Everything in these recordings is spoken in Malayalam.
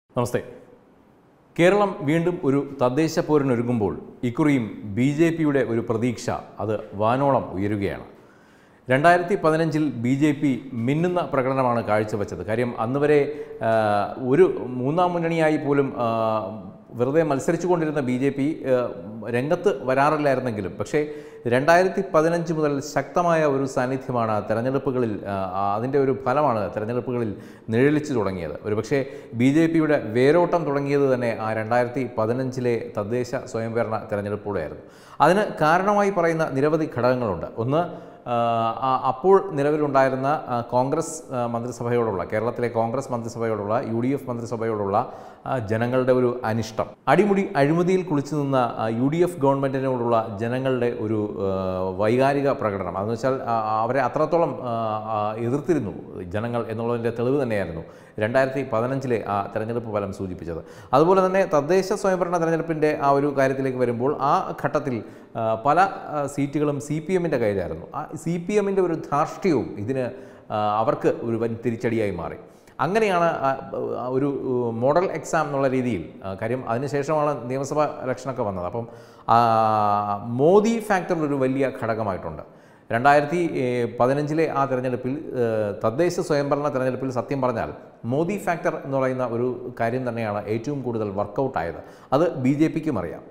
നമസ്തേ കേരളം വീണ്ടും ഒരു തദ്ദേശ പോരിനൊരുങ്ങുമ്പോൾ ഇക്കുറിയും ബി ജെ പിയുടെ ഒരു പ്രതീക്ഷ അത് വാനോളം ഉയരുകയാണ് രണ്ടായിരത്തി പതിനഞ്ചിൽ ബി ജെ പി മിന്നുന്ന പ്രകടനമാണ് കാഴ്ചവെച്ചത് കാര്യം അന്ന് വരെ ആ, ഒരു മൂന്നാം മുന്നണിയായി പോലും ആ, വെറുതെ മത്സരിച്ചു കൊണ്ടിരുന്ന ബി ജെ പി രംഗത്ത് വരാറില്ലായിരുന്നെങ്കിലും പക്ഷേ രണ്ടായിരത്തി പതിനഞ്ച് മുതൽ ശക്തമായ ഒരു സാന്നിധ്യമാണ് തെരഞ്ഞെടുപ്പുകളിൽ ആ, അതിൻ്റെ ഒരു ഫലമാണ് തെരഞ്ഞെടുപ്പുകളിൽ നിഴലിച്ചു തുടങ്ങിയത് ഒരുപക്ഷെ ബി ജെ പിയുടെ വേരോട്ടം തുടങ്ങിയത് തന്നെ ആ രണ്ടായിരത്തി പതിനഞ്ചിലെ തദ്ദേശ സ്വയംഭരണ തെരഞ്ഞെടുപ്പോടെയായിരുന്നു അതിന് കാരണമായി പറയുന്ന നിരവധി ഘടകങ്ങളുണ്ട് ഒന്ന് ആ, ആ, അപ്പോൾ നിലവിലുണ്ടായിരുന്ന ആ, കോൺഗ്രസ് ആ, മന്ത്രിസഭയോടുള്ള കേരളത്തിലെ കോൺഗ്രസ് മന്ത്രിസഭയോടുള്ള യു ഡി എഫ് മന്ത്രിസഭയോടുള്ള ആ, ജനങ്ങളുടെ ഒരു അനിഷ്ടം അടിമുടി അഴിമതിയിൽ കുളിച്ചു നിന്ന ആ, യു ഡി എഫ് ഗവൺമെൻറ്റിനോടുള്ള ജനങ്ങളുടെ ഒരു ആ, വൈകാരിക പ്രകടനം അതെന്ന് വെച്ചാൽ ആ, അവരെ അത്രത്തോളം ആ, ആ, എതിർത്തിരുന്നു ജനങ്ങൾ എന്നുള്ളതിൻ്റെ തെളിവ് തന്നെയായിരുന്നു രണ്ടായിരത്തി പതിനഞ്ചിലെ ആ തെരഞ്ഞെടുപ്പ് ഫലം സൂചിപ്പിച്ചത് അതുപോലെ തന്നെ തദ്ദേശ സ്വയംഭരണ തെരഞ്ഞെടുപ്പിൻ്റെ ആ ഒരു കാര്യത്തിലേക്ക് വരുമ്പോൾ ആ ഘട്ടത്തിൽ ആ, പല ആ, സീറ്റുകളും സി പി എമ്മിൻ്റെ കയ്യിലായിരുന്നു ആ സി പി എമ്മിൻ്റെ ഒരു ധാർഷ്ട്യവും ഇതിന് ആ, അവർക്ക് ഒരു വൻ തിരിച്ചടിയായി മാറി അങ്ങനെയാണ് ആ, ആ, ഒരു ഉ, മോഡൽ എക്സാം എന്നുള്ള രീതിയിൽ ആ, കാര്യം അതിനുശേഷമാണ് നിയമസഭാ ഇലക്ഷനൊക്കെ വന്നത് അപ്പം ആ, മോദി ഫാക്ടർ ഒരു വലിയ ഘടകമായിട്ടുണ്ട് രണ്ടായിരത്തി ഏഹ്, പതിനഞ്ചിലെ ആ തെരഞ്ഞെടുപ്പിൽ ഏഹ്, തദ്ദേശ സ്വയംഭരണ തെരഞ്ഞെടുപ്പിൽ സത്യം പറഞ്ഞാൽ മോദി ഫാക്ടർ എന്ന് പറയുന്ന ഒരു കാര്യം തന്നെയാണ് ഏറ്റവും കൂടുതൽ വർക്കൗട്ടായത് അത് ബി ജെ പിക്കും അറിയാം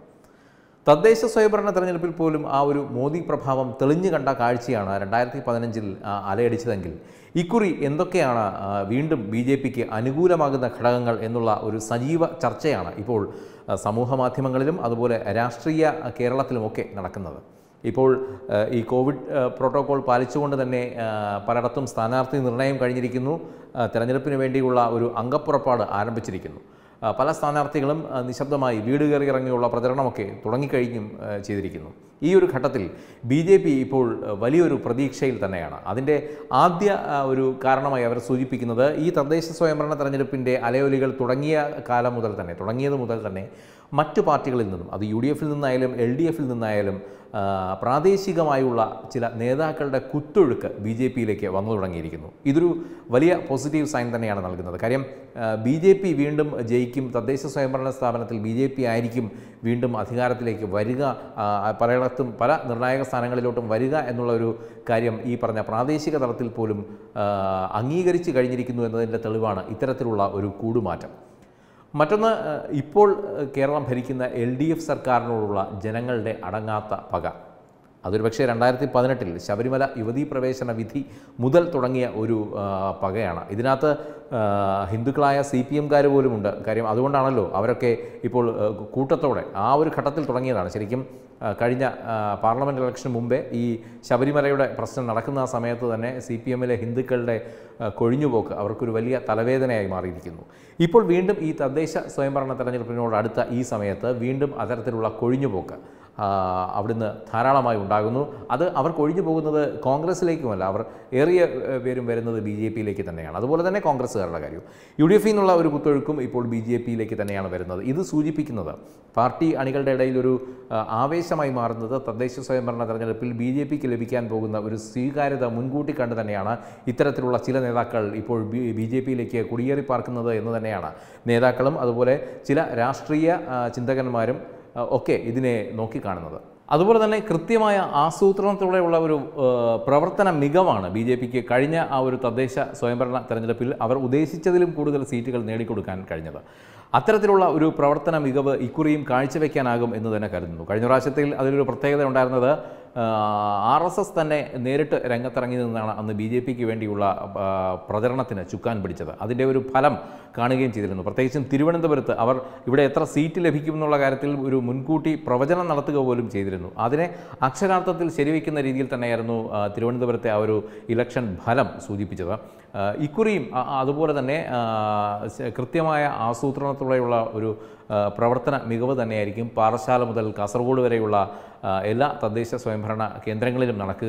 തദ്ദേശ സ്വയംഭരണ തെരഞ്ഞെടുപ്പിൽ പോലും ആ ഒരു മോദി പ്രഭാവം തെളിഞ്ഞു കണ്ട കാഴ്ചയാണ് രണ്ടായിരത്തി പതിനഞ്ചിൽ അലയടിച്ചതെങ്കിൽ ഇക്കുറി എന്തൊക്കെയാണ് ആ, വീണ്ടും ബി ജെ പിക്ക് അനുകൂലമാകുന്ന ഘടകങ്ങൾ എന്നുള്ള ഒരു സജീവ ചർച്ചയാണ് ഇപ്പോൾ ആ, സമൂഹ മാധ്യമങ്ങളിലും അതുപോലെ രാഷ്ട്രീയ കേരളത്തിലുമൊക്കെ നടക്കുന്നത് ഇപ്പോൾ ആ, ഈ കോവിഡ് ആ, പ്രോട്ടോകോൾ പാലിച്ചുകൊണ്ട് തന്നെ ആ, പലയിടത്തും സ്ഥാനാർത്ഥി നിർണയം കഴിഞ്ഞിരിക്കുന്നു ആ, തെരഞ്ഞെടുപ്പിന് വേണ്ടിയുള്ള ഒരു അംഗപ്പുറപ്പാട് ആരംഭിച്ചിരിക്കുന്നു ആ, പല സ്ഥാനാർത്ഥികളും ആ, നിശബ്ദമായി വീട് കയറി ഇറങ്ങിയുള്ള പ്രചരണമൊക്കെ തുടങ്ങിക്കഴിഞ്ഞും ആ, ചെയ്തിരിക്കുന്നു ഈ ഒരു ഘട്ടത്തിൽ ബി ജെ പി ഇപ്പോൾ ആ, വലിയൊരു പ്രതീക്ഷയിൽ തന്നെയാണ് അതിൻ്റെ ആദ്യ ആ, ഒരു കാരണമായി അവർ സൂചിപ്പിക്കുന്നത് ഈ തദ്ദേശ സ്വയംഭരണ തെരഞ്ഞെടുപ്പിൻ്റെ അലയൊലികൾ തുടങ്ങിയ കാലം മുതൽ തന്നെ തുടങ്ങിയത് മുതൽ തന്നെ മറ്റു പാർട്ടികളിൽ നിന്നും അത് യു ഡി എഫിൽ നിന്നായാലും എൽ ഡി എഫിൽ നിന്നായാലും ആ, പ്രാദേശികമായുള്ള ചില നേതാക്കളുടെ കുത്തൊഴുക്ക് ബി ജെ പിയിലേക്ക് വന്നു തുടങ്ങിയിരിക്കുന്നു ഇതൊരു വലിയ പോസിറ്റീവ് സൈൻ തന്നെയാണ് നൽകുന്നത് കാര്യം ബി ജെ പി വീണ്ടും ജയിക്കും തദ്ദേശ സ്വയംഭരണ സ്ഥാപനത്തിൽ ബി ജെ പി ആയിരിക്കും വീണ്ടും അധികാരത്തിലേക്ക് വരിക ആ, പലയിടത്തും പല നിർണായക സ്ഥാനങ്ങളിലോട്ടും വരിക എന്നുള്ള ഒരു കാര്യം ഈ പറഞ്ഞ പ്രാദേശിക തലത്തിൽ പോലും ആ, അംഗീകരിച്ച് കഴിഞ്ഞിരിക്കുന്നു എന്നതിൻ്റെ തെളിവാണ് ഇത്തരത്തിലുള്ള ഒരു കൂടുമാറ്റം മറ്റൊന്ന് ഏഹ്, ഇപ്പോൾ ഏഹ്, കേരളം ഭരിക്കുന്ന എൽ ഡി എഫ് സർക്കാരിനോടുള്ള ജനങ്ങളുടെ അടങ്ങാത്ത പക അതൊരു പക്ഷേ രണ്ടായിരത്തി പതിനെട്ടിൽ ശബരിമല യുവതീ പ്രവേശന വിധി മുതൽ തുടങ്ങിയ ഒരു ആ, പകയാണ് ഇതിനകത്ത് ആ, ഹിന്ദുക്കളായ സി പി എംകാർ പോലുമുണ്ട് കാര്യം അതുകൊണ്ടാണല്ലോ അവരൊക്കെ ഇപ്പോൾ ആ, കൂട്ടത്തോടെ ആ ഒരു ഘട്ടത്തിൽ തുടങ്ങിയതാണ് ശരിക്കും ആ, കഴിഞ്ഞ ആ, പാർലമെൻറ്റ് ഇലക്ഷന് മുമ്പേ ഈ ശബരിമലയുടെ പ്രശ്നം നടക്കുന്ന ആ സമയത്ത് തന്നെ സി പി എമ്മിലെ ഹിന്ദുക്കളുടെ ആ, കൊഴിഞ്ഞുപോക്ക് അവർക്കൊരു വലിയ തലവേദനയായി മാറിയിരിക്കുന്നു ഇപ്പോൾ വീണ്ടും ഈ തദ്ദേശ സ്വയംഭരണ തെരഞ്ഞെടുപ്പിനോട് അടുത്ത ഈ സമയത്ത് വീണ്ടും അത്തരത്തിലുള്ള കൊഴിഞ്ഞുപോക്ക് ആ, അവിടുന്ന് ധാരാളമായി ഉണ്ടാകുന്നു അത് അവർ കൊഴിഞ്ഞു പോകുന്നത് കോൺഗ്രസിലേക്കുമല്ല അവർ ഏറിയ ഏ, പേരും വരുന്നത് ബി ജെ പിയിലേക്ക് തന്നെയാണ് അതുപോലെ തന്നെ കോൺഗ്രസ്സുകാരുടെ കാര്യവും യു ഡി എഫിൽ നിന്നുള്ള ഒരു കുത്തൊഴുക്കും ഇപ്പോൾ ബി ജെ പിയിലേക്ക് തന്നെയാണ് വരുന്നത് ഇത് സൂചിപ്പിക്കുന്നത് പാർട്ടി അണികളുടെ ഇടയിൽ ഒരു ആ, ആവേശമായി മാറുന്നത് തദ്ദേശ സ്വയംഭരണ തെരഞ്ഞെടുപ്പിൽ ബി ജെ പിക്ക് ലഭിക്കാൻ പോകുന്ന ഒരു സ്വീകാര്യത മുൻകൂട്ടി കണ്ട് തന്നെയാണ് ഇത്തരത്തിലുള്ള ചില നേതാക്കൾ ഇപ്പോൾ ബി ബി ജെ പിയിലേക്ക് കുടിയേറി പാർക്കുന്നത് എന്ന് തന്നെയാണ് നേതാക്കളും അതുപോലെ ചില രാഷ്ട്രീയ ആ, ചിന്തകന്മാരും ആ, ഒക്കെ ഇതിനെ നോക്കിക്കാണുന്നത് അതുപോലെ തന്നെ കൃത്യമായ ആസൂത്രണത്തോടെയുള്ള ഒരു ആ, പ്രവർത്തന മികവാണ് ബി ജെ പിക്ക് കഴിഞ്ഞ ആ ഒരു തദ്ദേശ സ്വയംഭരണ തെരഞ്ഞെടുപ്പിൽ അവർ ഉദ്ദേശിച്ചതിലും കൂടുതൽ സീറ്റുകൾ നേടിക്കൊടുക്കാൻ കഴിഞ്ഞത് അത്തരത്തിലുള്ള ഒരു പ്രവർത്തന മികവ് ഇക്കുറിയും കാഴ്ചവെക്കാനാകും എന്ന് തന്നെ കരുതുന്നു കഴിഞ്ഞ പ്രാവശ്യത്തിൽ അതിലൊരു പ്രത്യേകത ഉണ്ടായിരുന്നത് ആർ എസ് എസ് തന്നെ നേരിട്ട് രംഗത്തിറങ്ങി നിന്നാണ് അന്ന് ബി ജെ പിക്ക് വേണ്ടിയുള്ള ആ, പ്രചരണത്തിന് ചുക്കാൻ പിടിച്ചത് അതിൻ്റെ ഒരു ഫലം കാണുകയും ചെയ്തിരുന്നു പ്രത്യേകിച്ചും തിരുവനന്തപുരത്ത് അവർ ഇവിടെ എത്ര സീറ്റ് ലഭിക്കും എന്നുള്ള കാര്യത്തിൽ ഒരു മുൻകൂട്ടി പ്രവചനം നടത്തുക പോലും ചെയ്തിരുന്നു അതിനെ അക്ഷരാർത്ഥത്തിൽ ശരിവയ്ക്കുന്ന രീതിയിൽ തന്നെയായിരുന്നു ആ, തിരുവനന്തപുരത്തെ ആ ഒരു ഇലക്ഷൻ ഫലം സൂചിപ്പിച്ചത് ആ, ഇക്കുറിയും ആ, അതുപോലെ തന്നെ ആ, ശ- കൃത്യമായ ആസൂത്രണത്തോടെയുള്ള ഒരു ആ, പ്രവർത്തന മികവ് തന്നെയായിരിക്കും പാറശാല മുതൽ കാസർഗോഡ് വരെയുള്ള ആ, എല്ലാ തദ്ദേശ സ്വയംഭരണ കേന്ദ്രങ്ങളിലും നടക്കുക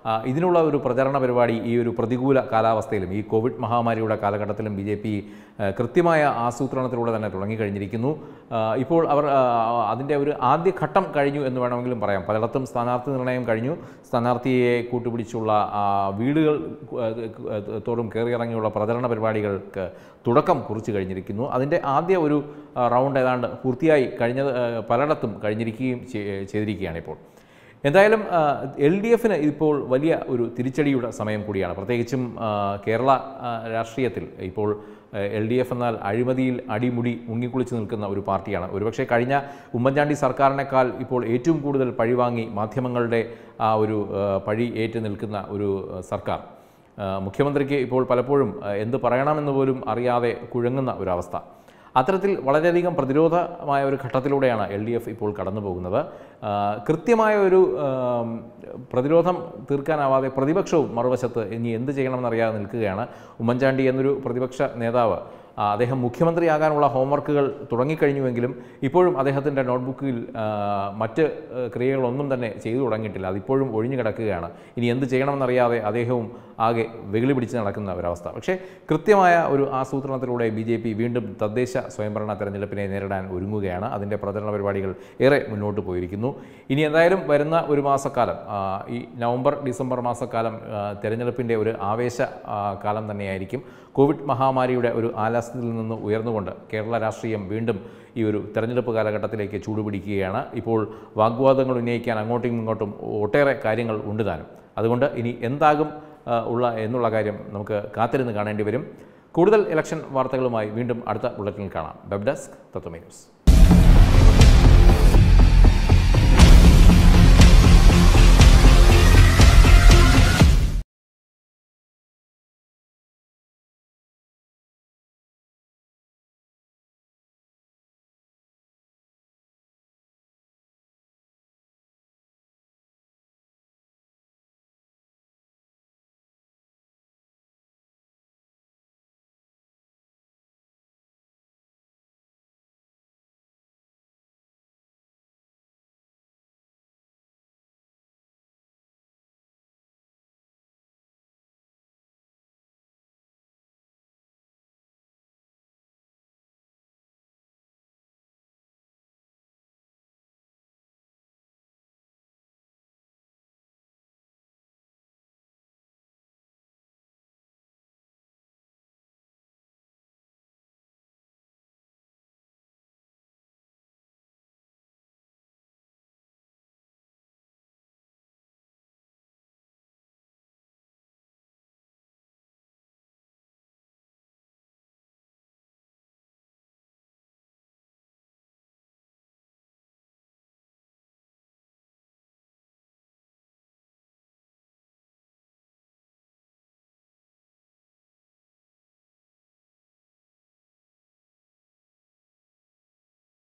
ആ, ഇതിനുള്ള ഒരു പ്രചരണ പരിപാടി ഈ ഒരു പ്രതികൂല കാലാവസ്ഥയിലും ഈ കോവിഡ് മഹാമാരിയുടെ കാലഘട്ടത്തിലും ബി ജെ പി കൃത്യമായ ആസൂത്രണത്തിലൂടെ തന്നെ തുടങ്ങിക്കഴിഞ്ഞിരിക്കുന്നു ആ, ഇപ്പോൾ അവർ ആ, അതിൻ്റെ ഒരു ആദ്യഘട്ടം കഴിഞ്ഞു എന്ന് വേണമെങ്കിലും പറയാം പലയിടത്തും സ്ഥാനാർത്ഥി നിർണയം കഴിഞ്ഞു സ്ഥാനാർത്ഥിയെ കൂട്ടുപിടിച്ചുള്ള ആ, വീടുകൾ ആ, ആ, തോറും കയറിയിറങ്ങിയുള്ള പ്രചരണ പരിപാടികൾക്ക് തുടക്കം കുറിച്ച് കഴിഞ്ഞിരിക്കുന്നു അതിൻ്റെ ആദ്യ ഒരു ആ, റൗണ്ട് ഏതാണ്ട് പൂർത്തിയായി കഴിഞ്ഞത് ആ, പലയിടത്തും കഴിഞ്ഞിരിക്കുകയും ചെയ്- ചെയ്തിരിക്കുകയാണ് ഇപ്പോൾ എന്തായാലും എൽ ഡി എഫിന് ഇപ്പോൾ വലിയ ഒരു തിരിച്ചടിയുടെ സമയം കൂടിയാണ് പ്രത്യേകിച്ചും ആ, കേരള ആ, രാഷ്ട്രീയത്തിൽ ഇപ്പോൾ എൽ ഡി എഫ് എന്നാൽ അഴിമതിയിൽ അടിമുടി മുങ്ങിക്കുളിച്ച് നിൽക്കുന്ന ഒരു പാർട്ടിയാണ് ഒരുപക്ഷെ കഴിഞ്ഞ ഉമ്മൻചാണ്ടി സർക്കാരിനേക്കാൾ ഇപ്പോൾ ഏറ്റവും കൂടുതൽ പഴിവാങ്ങി മാധ്യമങ്ങളുടെ ആ ഒരു ആ, പഴി ഏറ്റു നിൽക്കുന്ന ഒരു ആ, സർക്കാർ ആ, മുഖ്യമന്ത്രിക്ക് ഇപ്പോൾ പലപ്പോഴും ആ, എന്ത് പറയണമെന്ന് പോലും അറിയാതെ കുഴങ്ങുന്ന ഒരവസ്ഥ അത്തരത്തിൽ വളരെയധികം പ്രതിരോധമായ ഒരു ഘട്ടത്തിലൂടെയാണ് എൽ ഡി എഫ് ഇപ്പോൾ കടന്നു പോകുന്നത് ആ, കൃത്യമായ ഒരു ആം, പ്രതിരോധം തീർക്കാനാവാതെ പ്രതിപക്ഷവും മറുവശത്ത് ഇനി എന്ത് ചെയ്യണമെന്നറിയാതെ നിൽക്കുകയാണ് ഉമ്മൻചാണ്ടി എന്നൊരു പ്രതിപക്ഷ നേതാവ് ആ, അദ്ദേഹം മുഖ്യമന്ത്രിയാകാനുള്ള ഹോംവർക്കുകൾ തുടങ്ങിക്കഴിഞ്ഞുവെങ്കിലും ഇപ്പോഴും അദ്ദേഹത്തിൻ്റെ നോട്ട്ബുക്കിൽ ആ, മറ്റ് ആ, ക്രിയകളൊന്നും തന്നെ ചെയ്തു തുടങ്ങിയിട്ടില്ല അതിപ്പോഴും ഒഴിഞ്ഞു കിടക്കുകയാണ് ഇനി എന്ത് ചെയ്യണമെന്നറിയാതെ അദ്ദേഹവും ആകെ വെകിളി പിടിച്ച് നടക്കുന്ന ഒരവസ്ഥ പക്ഷേ കൃത്യമായ ഒരു ആസൂത്രണത്തിലൂടെ ബി ജെ പി വീണ്ടും തദ്ദേശ സ്വയംഭരണ തെരഞ്ഞെടുപ്പിനെ നേരിടാൻ ഒരുങ്ങുകയാണ് അതിൻ്റെ പ്രചരണ പരിപാടികൾ ഏറെ മുന്നോട്ട് പോയിരിക്കുന്നു ഇനി എന്തായാലും വരുന്ന ഒരു മാസക്കാലം ആ, ഈ നവംബർ ഡിസംബർ മാസക്കാലം ആ, തെരഞ്ഞെടുപ്പിൻ്റെ ഒരു ആവേശ ആ, കാലം തന്നെയായിരിക്കും കോവിഡ് മഹാമാരിയുടെ ഒരു ആലാസത്തിൽ നിന്ന് ഉയർന്നുകൊണ്ട് കേരള രാഷ്ട്രീയം വീണ്ടും ഈ ഒരു തെരഞ്ഞെടുപ്പ് കാലഘട്ടത്തിലേക്ക് ചൂടുപിടിക്കുകയാണ് ഇപ്പോൾ വാഗ്വാദങ്ങൾ ഉന്നയിക്കാൻ അങ്ങോട്ടും ഇങ്ങോട്ടും ഒട്ടേറെ കാര്യങ്ങൾ ഉണ്ട് താനും അതുകൊണ്ട് ഇനി എന്താകും ആ, ഉള്ള എന്നുള്ള കാര്യം നമുക്ക് കാത്തിരുന്ന് കാണേണ്ടി വരും കൂടുതൽ ഇലക്ഷൻ വാർത്തകളുമായി വീണ്ടും അടുത്ത ബുള്ളറ്റിനിൽ കാണാം വെബ് ഡെസ്ക് തത്വമേ ന്യൂസ്